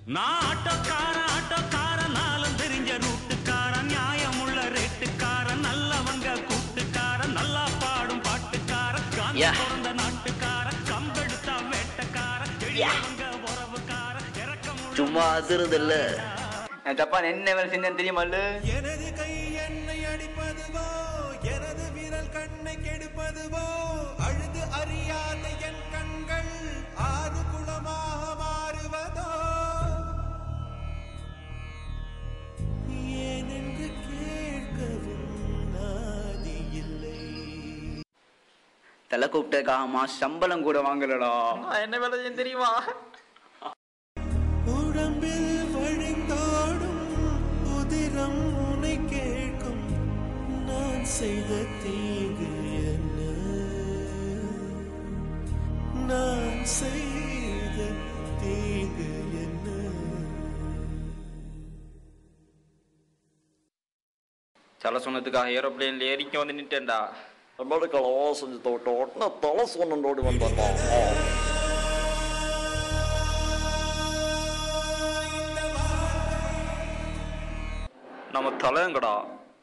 நான் ஆட்டோக்காரன் ஆட்டோக்காரன் நாளும் தெரிஞ்ச ரூட்டுக்காரன் நியாயமுள்ள ரேட்டுக்காரன் நல்லவங்க கூட்டுக்காரன் நல்லா பாடும் பாட்டுக்காரன் காந்தி Yeah. பிறந்த நாட்டுக்காரன் கம்பெடுத்தா வேட்டக்காரன் எளியவங்க உறவுக்காரன் இறக்கம் சும்மா அதிருதில்ல நான் ஜப்பான் என்ன வேலை செஞ்சேன்னு தெரியுமா எனது கை என்னை அடிப்பதுவோ எனது விரல் கண்ணை கெடுப்பதுவோ அழுது அறியாத என் கண்கள் ஆறு குளமாக மாறுவதோ ஏனென்று கேட்கவும் நாதி இல்லை தலை கூப்பிட்டதுக்காகமா சம்பளம் கூட வாங்கலடா என்ன வேலை செஞ்சேன் தெரியுமா உடம்பில் வழிந்தோடும் உதிரம் உனை கேட்கும் நான் செய்த தீங்கு என்ன நான் செய்த தீங்கு என்ன தலை சொன்னதுக்காக ஏரோப்ளேன்ல ஏறிக்க வந்து நின்ட்டேன்டா அமெரிக்காவில் செஞ்சு தோட்டம் உடனே தலை சொன்னோடு வந்தாண்டா நம்ம தலைங்கடா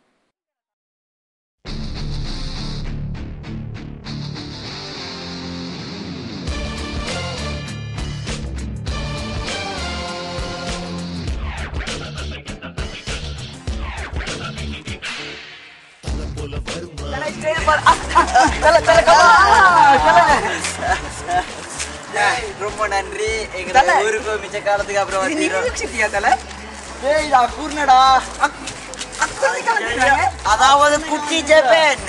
ரொம்ப நன்றி எங்க ஊருக்கு மிச்ச காலத்துக்கு அப்புறம் வந்துடுறோம் ஏய் நான் கூர்னடா அதாவது குட்டி ஜப்பான்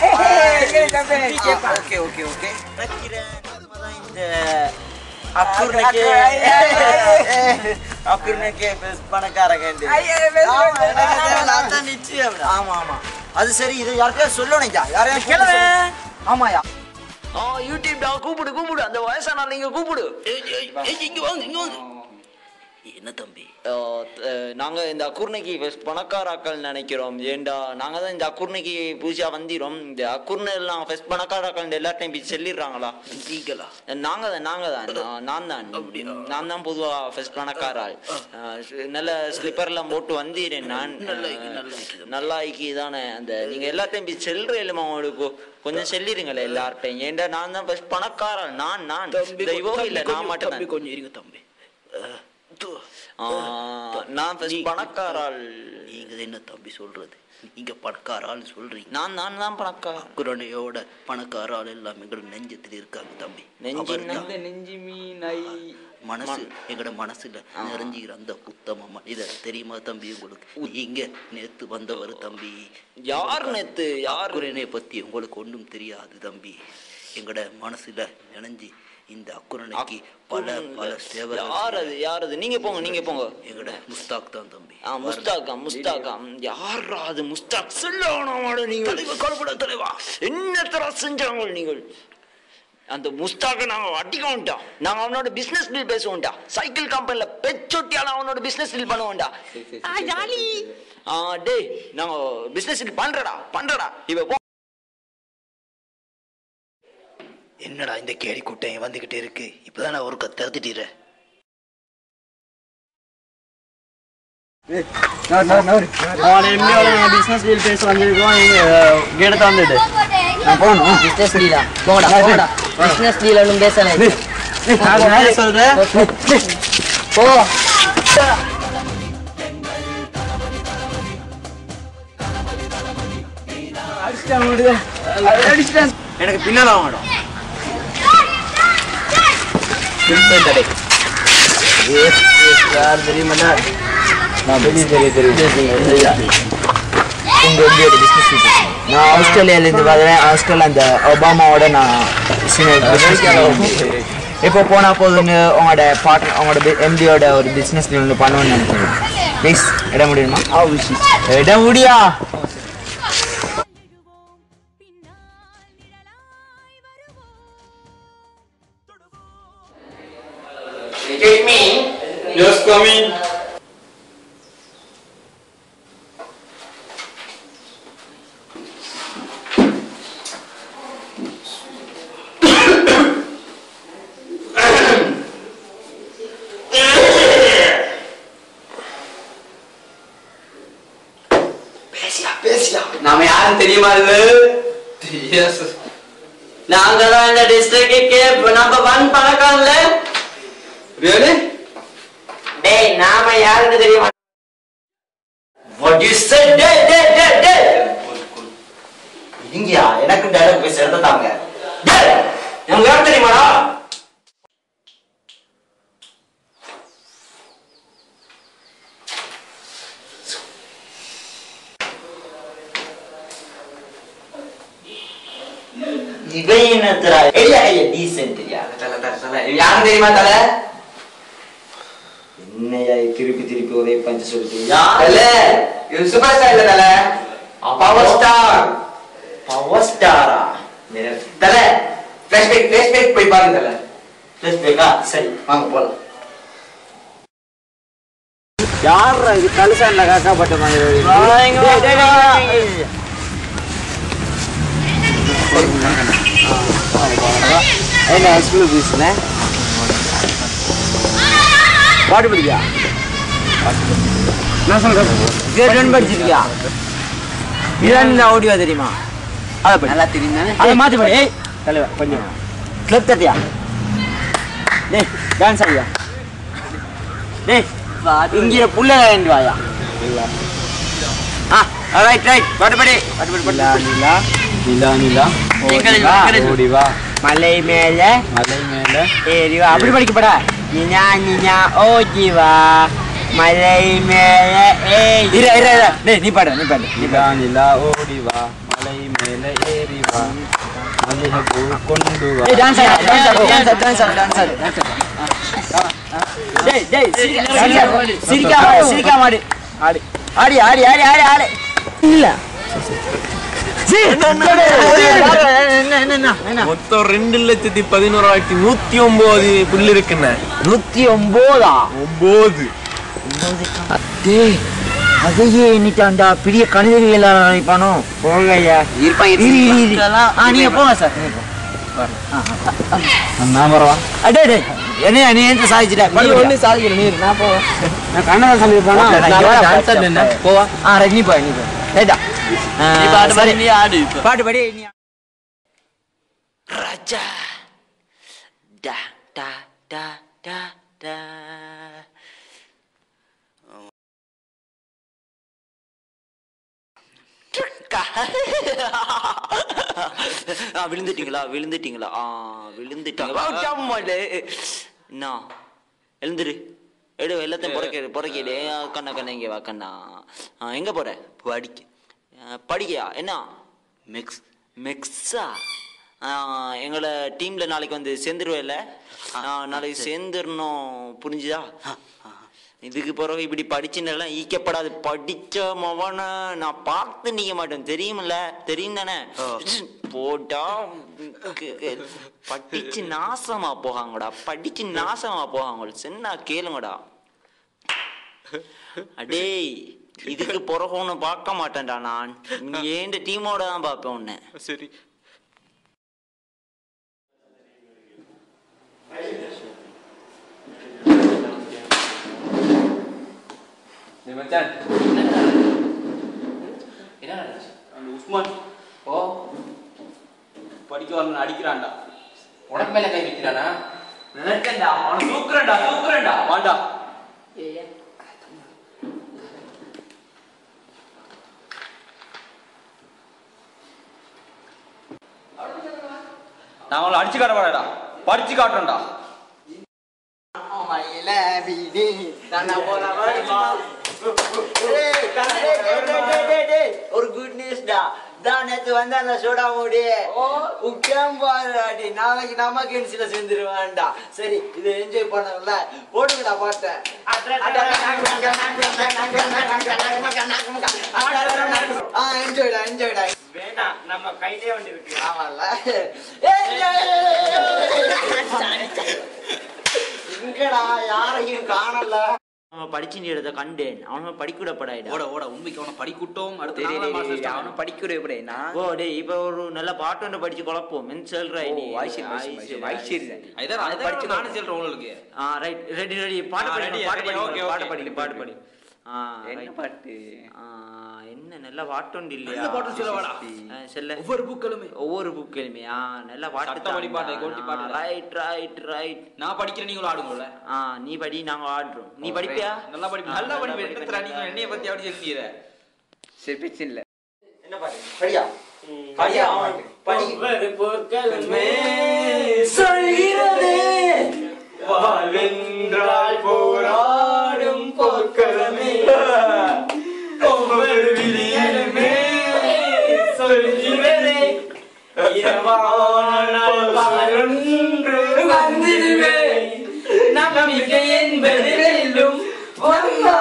ஓகே ஓகே ஓகே வைக்கிறேன் அதுதான் இந்த அக்குர்னக்கு அக்குர்னக்கு பணக்காரங்க அதான் நிச்சயம் ஆமா ஆமா அது சரி இது யார்கிட்டயும் சொல்லணும் யாரையும் கேளவே ஆமாயா ஆ யூடியூப்டா கூப்பிடு கூப்பிடு அந்த வயசான நீங்க கூப்பிடு ஏய், ஏய், ஏய், இங்க வாங்க இங்க வாங்க என்ன தம்பி நாங்க இந்த அக்குர்னைக்கு பணக்காராக்கள் நினைக்கிறோம் ஏண்டா நாங்க தான் இந்த அக்குர்னைக்கு புதுசா வந்திரோம் இந்த அக்குர்னை எல்லாம் ஃபர்ஸ்ட் பணக்காராக்கள் எல்லாத்தையும் போய் சொல்லிடுறாங்களா நீங்களா நாங்க தான் நாங்க தான் நான் நான் தான் நான் தான் பொதுவா ஃபர்ஸ்ட் பணக்காராள் அஹ், நல்ல ஸ்லிப்பர் எல்லாம் போட்டு வந்தீரேன் நான் நல்லா ஐக்கி தானே அந்த நீங்க எல்லாத்தையும் போய் செல்ற இல்லமா உங்களுக்கு கொஞ்சம் சொல்லிருங்களே எல்லார்ட்டையும் ஏண்டா நான் தான் ஃபர்ஸ்ட் பணக்காரன் நான் நான் தெய்வம் இல்ல நான் மட்டும் தான் கொஞ்சம் இருங்க தம்பி ஆ, நான் first பணக்காராள் நீங்க என்ன தம்பி சொல்றது நீங்க பணக்காரான்னு சொல்றீங்க நான் நான் தான் பணக்கார குரணையோட பணக்காரால் எல்லாம் எங்களோட நெஞ்சத்தில் இருக்காங்க தம்பி நெஞ்சின் அவர்தான் நெஞ்சு மீனாய் மனசு எங்கட மனசுல நிறைஞ்சிக்கிற அந்த உத்தம மனிதர் தெரியுமா தம்பி உங்களுக்கு நீங்க நேத்து வந்தவர் தம்பி யார் நேத்து யார் அக்குரனை பத்தி உங்களுக்கு ஒன்றும் தெரியாது தம்பி எங்கட மனசுல நினைஞ்சு இந்த அக்குரனைக்கு பல பல சேவை யார் அது யார் அது நீங்க போங்க நீங்க போங்க எங்கட முஸ்தாக் தான் தம்பி ஆ முஸ்தாக்கா முஸ்தாக்கா யாரா அது முஸ்தாக் சொல்லணும் நீங்கள் கலப்பட தலைவா என்ன தர செஞ்சாங்க நீங்கள் அந்த முஸ்தாக்க நாங்க அடிக்க வேண்டாம் நாங்க அவனோட பிசினஸ் டீல் பேச வேண்டாம் சைக்கிள் கம்பெனில பெச்சொட்டியால அவனோட பிசினஸ் டீல் பண்ண வேண்டாம் ஆ டேய் நாங்க பிசினஸ் டீல் பண்றடா பண்றடா இவ போ என்னடா இந்த கேடி கூட்டம் வந்துகிட்டே இருக்கு இப்பதானே ஒரு கத்திரத்திட்டீர பிசினஸ் டீல் பேச வந்திருக்கோம் கேட்டு தந்துட்டு போகணும் பிசினஸ் டீலா போங்கடா போங்கடா பிசினஸ் டீல் ஒன்றும் பேசல சொல்றேன் போ எனக்கு பின்னால வாங்கடா யார் தெரியுமாடா நான் தெரியும் தெரியும் தெரியும் உங்க இந்தியோட பிசினஸ் நான் ஆஸ்திரேலியால இருந்து வரேன் ஆஸ்திரேலியா அந்த ஒபாமாவோட நான் இப்போ போனா போதுன்னு உங்களோட பார்ட்னர் உங்களோட எம்டியோட ஒரு பிசினஸ் ஒன்று பண்ணணும்னு நினைக்கிறேன் ப்ளீஸ் இட முடியுமா இட முடியா Just coming. பேசியா பேசியா நாம யாரும் தெரியுமா இது நாங்க தான் இந்த டிஸ்ட்ரிக்டுக்கு நம்பர் ஒன் பழக்கம்ல ரியலி டேய் நாம யாருக்கு தெரியுமா What you said? டேய் டேய் டேய் டேய் இங்கயா எனக்கு டயலாக் பேச எடுத்து தாங்க டேய் எனக்கு யார் தெரியுமாடா இவன் என்னத்துறா எடியா ஐயா டீசென்ட் யாரும் தெரியுமா தலை என்னையா திருப்பி திருப்பி ஒரே பஞ்சு சொல்லிட்டீங்க தலை இது சூப்பர் ஸ்டார் இல்ல தலை பவர் ஸ்டார் பவர் ஸ்டாரா தலை ஃபிளாஷ்பேக் ஃபிளாஷ்பேக் போய் பாருங்க தலை பேசுவேக்கா சரி வாங்க போலாம் யார் இது கலுசான்ல காக்காப்பட்ட மாதிரி டேய், டேய், டேய், டேய். என்ன ஸ்கூல் பீஸ்ல பாட்டு படிக்கியா நான் சொல்றேன் கிரேட் ஒன் படிச்சிருக்கியா இதான் ஆடியோ தெரியுமா அதை படி நல்லா தெரியும் தானே அதை மாத்தி படி ஏய் தலைவா கொஞ்சம் கிளப் தட்டியா டேய் டான்ஸ் ஆடியா டேய் இங்க புள்ள வேண்டி வாயா ஆ ரைட் ரைட் பாட்டு படி பாட்டு படி நிலா நிலா நிலா நிலா எங்களுக்கு இருக்கிறது. ஓடி வா மலை மேல மலை மேல ஏறி வா அப்படி படிக்கப்படா நினா நினா ஓடி வா மலை மேல ஏறி இரு இரு இரு டேய் நீ பாடு நீ பாடு நீ பாடு நிலா ஓடி வா மலை மேல ஏறி வா மல்லிகை பூ கொண்டு வா ஏய் டான்ஸ் ஆடு டான்ஸ் ஆடு டான்ஸ் ஆடு டான்ஸ் ஆடு டான்ஸ் ஆடு டேய் டேய் சிரிக்காம சிரிக்காம சிரிக்காம ஆடு ஆடு ஆடி ஆடி ஆடி ஆடி ஆடு இல்ல மொத்தம் ரெண்டு லட்சத்தி பதினோராயிரத்தி நூத்தி ஒன்பது புள்ளி இருக்குண்ணே நூத்தி ஒன்பதா ஒன்பது டேய் அதையே எண்ணிட்டான்டா பெரிய கணிதவியல் நினைப்பானோ போகையா இருப்பான் இரு இரு இரு ஆ நீங்க போங்க சார் நீங்க போங்க. ஆ, ஆ, ஆ. நான் வரவா அடே டே என்ன நீ என்ன சாதிச்சிட்ட நீ ஒண்ணு சாதிக்கல நீ நான் போ நான் கண்ணதான் சொல்லிருப்பானா டான்ஸ் ஆடுனேன் போவா ஆ ரைட் நீ போய் நீ போய் ரைட்டா நீ பாட்டு பாடி நீ ஆடு இப்ப பாட்டு படி நீ ராஜா டா டா டா டா டா ஆ, விழுந்துட்டீங்களா விழுந்துட்டீங்களா ஆ விழுந்துட்டீங்களா ஆமாடே. என்ன எழுந்துரு எடு எல்லாத்தையும் புறக்க புறக்கிடு கண்ணா கண்ணா இங்கே வா கண்ணா ஆ, எங்க போற படிக்க ஆ, படிக்கையா என்ன மிக்ஸ் மிக்ஸா எங்களை டீம்ல நாளைக்கு வந்து சேர்ந்துருவேல நாளைக்கு சேர்ந்துடணும் புரிஞ்சுதா இதுக்கு பிறகு இப்படி படிச்சுன்னெல்லாம் ஈக்கப்படாது படிச்ச மவன நான் பார்த்து நீக்க மாட்டேன் தெரியுமில்ல தெரியும் தானே போட்டா கு- கு- படிச்சு நாசமா போகாங்கடா படிச்சு நாசமா போகாங்க சின்ன கேளுங்கடா அடேய் இதுக்கு பிறகு ஒன்று பார்க்க மாட்டேன்டா நான் ஏண்ட டீமோட தான் பார்ப்பேன் உன்னை சரி மச்சான் அந்த உஸ்மான் ஓ படிக்க வரணும் அடிக்கிறான்டா உனக்கு மேல கை வைக்கிறானா நினைச்சேன்டா அவனை தூக்குறேன்டா தூக்குறேன்டா வாண்டா நான் அவளை அடிச்சு காட்ட வரடா படிச்சு காட்டுறேன்டா ஒரு குட் நியூஸ்டா தான் நேத்து வந்து அந்த சோடா மூடி உட்காம் பாருடாடி நாளைக்கு நம்ம கிணசில சேர்ந்துருவான்டா சரி இதை என்ஜாய் பண்ணல போடுங்கடா பாட்டை ஆ என்ஜாய்டா என்ஜாய்டா வேணாம் நம்ம கையிலே வண்டி இருக்கு ஆமால எங்கடா யாரையும் காணல அவன் படிச்சு நீ இடத்த கண்டேன் அவன் படிக்கூடப்படாயிடா ஓட ஓட உண்மைக்கு அவனை படிக்கூட்டம் அடுத்து டேய், நாலாம் டேய், மாசம் டேய், start அவனை படிக்கூட எப்படினா ஓ டேய் இப்ப ஒரு நல்ல பாட்டு ஒன்று படிச்சு குழப்போம் மென் சொல்றா நீ இதான் அதை படிச்சு நானும் சொல்றேன் உங்களுக்கு ஆ ரைட் ரெடி ரெடி பாட்டு ஆ, படி ready, பாட்டு ready, படி okay, பாட்டு okay, படி okay, பாட்டு படி ஆ என்ன right. பாட்டு ஆ, என்ன நல்ல பாட்டுண்டு இல்லையா நல்ல பாட்டு சொல்ல வாடா. ஆ, சொல்ல ஒவ்வொரு புக்களுமே ஒவ்வொரு புக்கிலுமே ஆ நல்ல பாட்டு சட்டப்படி பாட்டு, கோட்டி பாட்டு. ரைட் ரைட் ரைட் நான் படிக்கிறேன் நீங்களும் ஆடுங்கள்ல ஆ நீ படி நாங்க ஆடுறோம் நீ ஓ, படிப்பியா நல்லா படிப்பேன் ஆ, நல்லா நல்லா படிப்பேன் படிப்பேன். என்னத்தடா நீங்க என்னைய பத்தி அப்படி சொல்லிடுற சரி பிரச்சனை இல்லை என்ன பாட்டு படியா படியா படி சொல்கிறது வாழ்வென்றால் போராடும் போர்க்களமே ஒவ்வொரு விழியலுமே சொல்கிறதே இரவானால் பகலொன்று வந்திடுவே நம்பிக்கை என்பது வெல்லும் வந்தா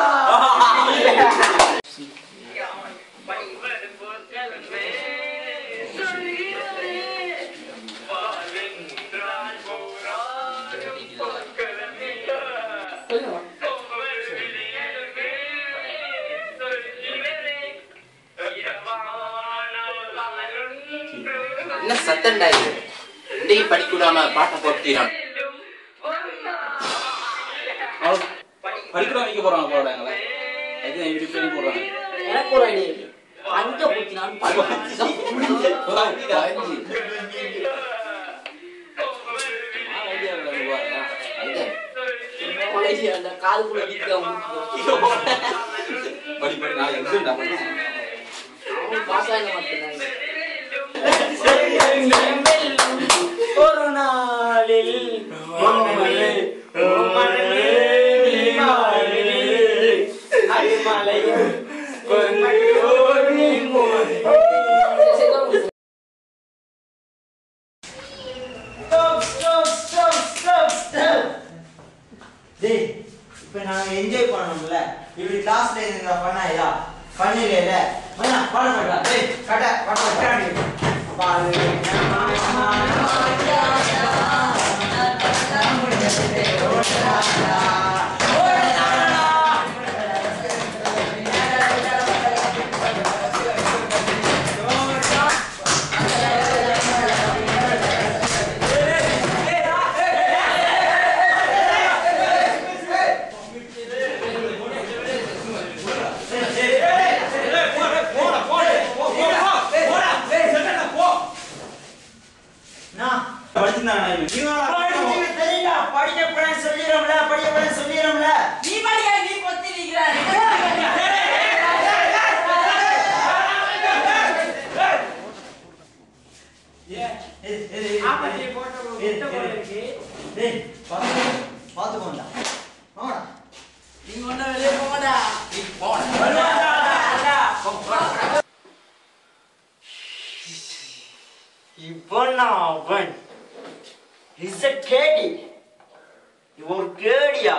என்ன சத்தண்டா இது இன்றைக்கு படிக்க விடாம பாட்டை போட்டுறான் படிக்கிறோம் வைக்க போறாங்க போறாங்களே அது இப்படி பண்ணி போடுறாங்க எனக்கு ஒரு ஐடியா இருக்கு அங்க போச்சு நான் அந்த காதுக்குள்ள நிக்க படி படி நான் எக்ஸாம்டா அவன் பாஸ் ஆக மாட்டேன் ஒரு நாளில் மங்களே ஓ மகளே நீ மாறிலே அடிமலையும் கொஞ்சம் நீ மோதி Stop, stop, stop, stop, stop. டேய் இப்போ நாங்க என்ஜாய் பண்ணணும்ல இப்படி கிளாஸ்ல இருந்தா பண்ணா இதா பண்ணல மண்ணா பாட மாட்டா டேய் கட்ட பாட மாட்டாடி பாடு நான் படிச்சு தெரியுடா படிக்க போறேன் சொல்லிடுறோம்ல படிக்க போறேன் சொல்லிடுறோம்ல நீ படியா நீ கொத்தி டேய் பாத்துக்கோண்டா ஆமாடா நீங்க ஒண்ணு வெளியே போங்கடா இவன் அவன் இஸ் a கேடி இவன் ஒரு கேடியா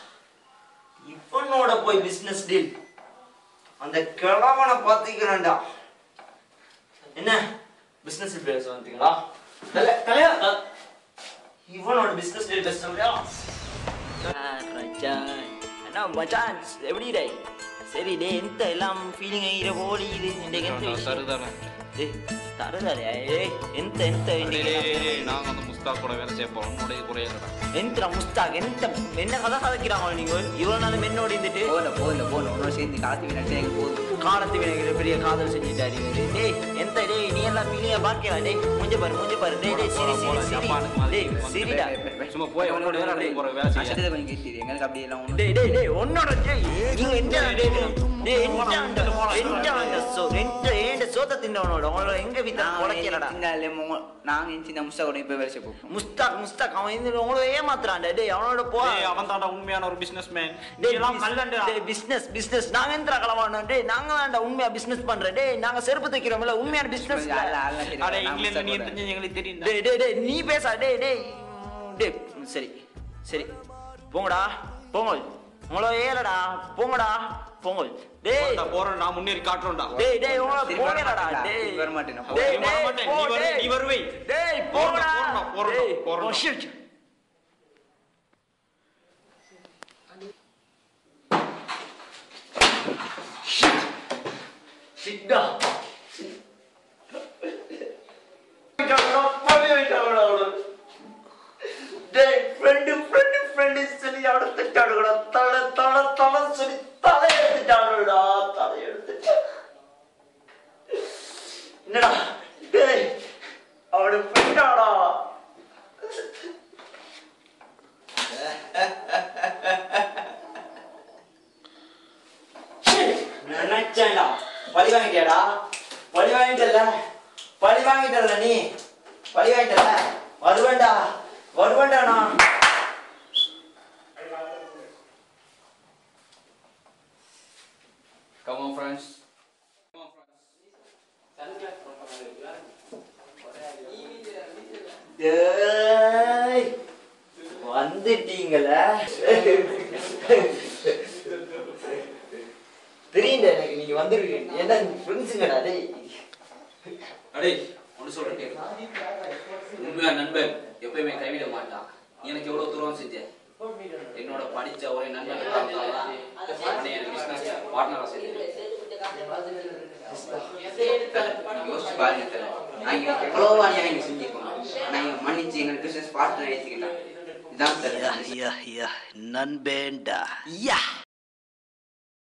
இவனோட போய் பிசினஸ் டீல் அந்த கிழவனை பாத்துக்கிறேன்டா என்ன பிசினஸ் பேச வந்தீங்களா கல்யா- கல்யாணம் இவனோட பிசினஸ் டீல் பேச முடியா மச்சான் அண்ணா மச்சான் எப்படி டே சரி டே எந்த எல்லாம் ஃபீலிங் ஆகிற போலி இது இன்றைக்கு எந்த விஷயம் தருதரேன் டேய் தருதாரே ஏய் எந்த எந்த இன்னைக்கு எல்லாம் நாங்க அந்த முஸ்தாக் கூட வேலை செய்ய போறோம் உன்னுடைய குறையலடா எந்த முஸ்தாக் எந்த என்ன கதை கதைக்கிறாங்க நீங்க இவ்வளவு நாள் என்னோட இருந்துட்டு போல போல போல உன்னோட சேர்ந்து காத்தி விளையாட்டு எனக்கு போதும் காலத்து வினைகள் பெரிய காதல் செஞ்சுட்டாரு இவரு. டேய் எந்த டேய் நீ எல்லாம் ஃபீலிங்கா பாக்கலாம் டேய் முஞ்ச பாரு முஞ்ச பாரு டேய் டேய் சிரி சிரி சிரி டேய் சிரிடா சும்மா போய் உன்னோட வேலை செய்ய போற வேலை செய்ய கஷ்டத்தை கொஞ்சம் கேட்டு எங்களுக்கு அப்படி எல்லாம் ஒண்ணும் டேய் டேய் டேய் உன்னோட டேய் நீங்க எந்த டேய் டேய் எந்த அந்த எந்த அந்த சோ எந்த ஏண்ட சோத்த தின்னவனோட உங்களோட எங்க வித்தா உடைக்கலடா நாங்க சின்ன முஸ்தா கூட இப்ப வேலை செய்ய போறோம் முஸ்தாக் முஸ்தாக் அவன் இந்த உங்களை ஏமாத்துறான்டா டேய் அவனோட போ ஏய், அவன் தான்டா உண்மையான ஒரு பிசினஸ் மேன் டேய் எல்லாம் கல்லண்டா டேய் பிசினஸ் பிசினஸ் நாங்க எந்த களவானோம் டேய் நாங்க தான்டா உண்மையா பிசினஸ் பண்றோம் டேய் நாங்க செருப்பு தைக்கிறோம்ல உண்மையான பிசினஸ் அட இங்கிலாந்து நீ தெரிஞ்சு எங்களுக்கு தெரியும் டேய் டேய் டேய் நீ பேசா டேய் டேய் டேய் சரி சரி போங்கடா போங்க உங்களோ ஏலடா போங்கடா போங்க டேய் போறோம் நான் முன்னேறி காட்டுறோம்டா டேய் டேய் உங்களோ சரி, போங்கடா வரமாட்டேன். டேய் வர மாட்டேன் நான். டேய் வர டேய் மாட்டேன். போ, நீ வருவே, டேய். நீ வருவே. டேய் போறோம்டா, போங்கடா போறோம்டா, போறோம்டா, டேய், போறோம்டா. oh, shit. சிட்டா டேய் ஃப்ரெண்டு ஃப்ரெண்டு ஃப்ரெண்டு சொல்லி அவனை திட்டாடு கூட தலை தலை தலை சொல்லி தலையை என்னடா டேய் அவனை போயிட்டாடா நினைச்சேன்டா பழி வாங்கிட்டியாடா பழி வாங்கிட்டல பழி வாங்கிட்டல நீ பழி வாங்கிட்டல வருவேன்டா வருவேன்டா நான் Come on, friends. டேய் வந்துட்டீங்கள தெரியுங்க எனக்கு நீங்க வந்துருக்கீங்க என்ன ஃப்ரெண்ட்ஸுங்கடா டேய் அடே ஒன்று சொல்றேன் கேளு. உண்மையா நண்பன் எப்பயுமே கைவிட மாட்டான் நீ எனக்கு எவ்வளவு தூரம் செஞ்ச என்னோட படிச்ச ஒரே நண்பன் பார்ட்னரா செஞ்சேன் யோசிச்சு பாருங்க தல. நாங்க எவ்வளவு வாணியா நீங்க செஞ்சிருக்கோம் ஆனா இங்க மன்னிச்சு எங்களுக்கு பிசினஸ் பார்ட்னர் எடுத்துக்கிட்டான் இதான் தல நண்பேண்டா யா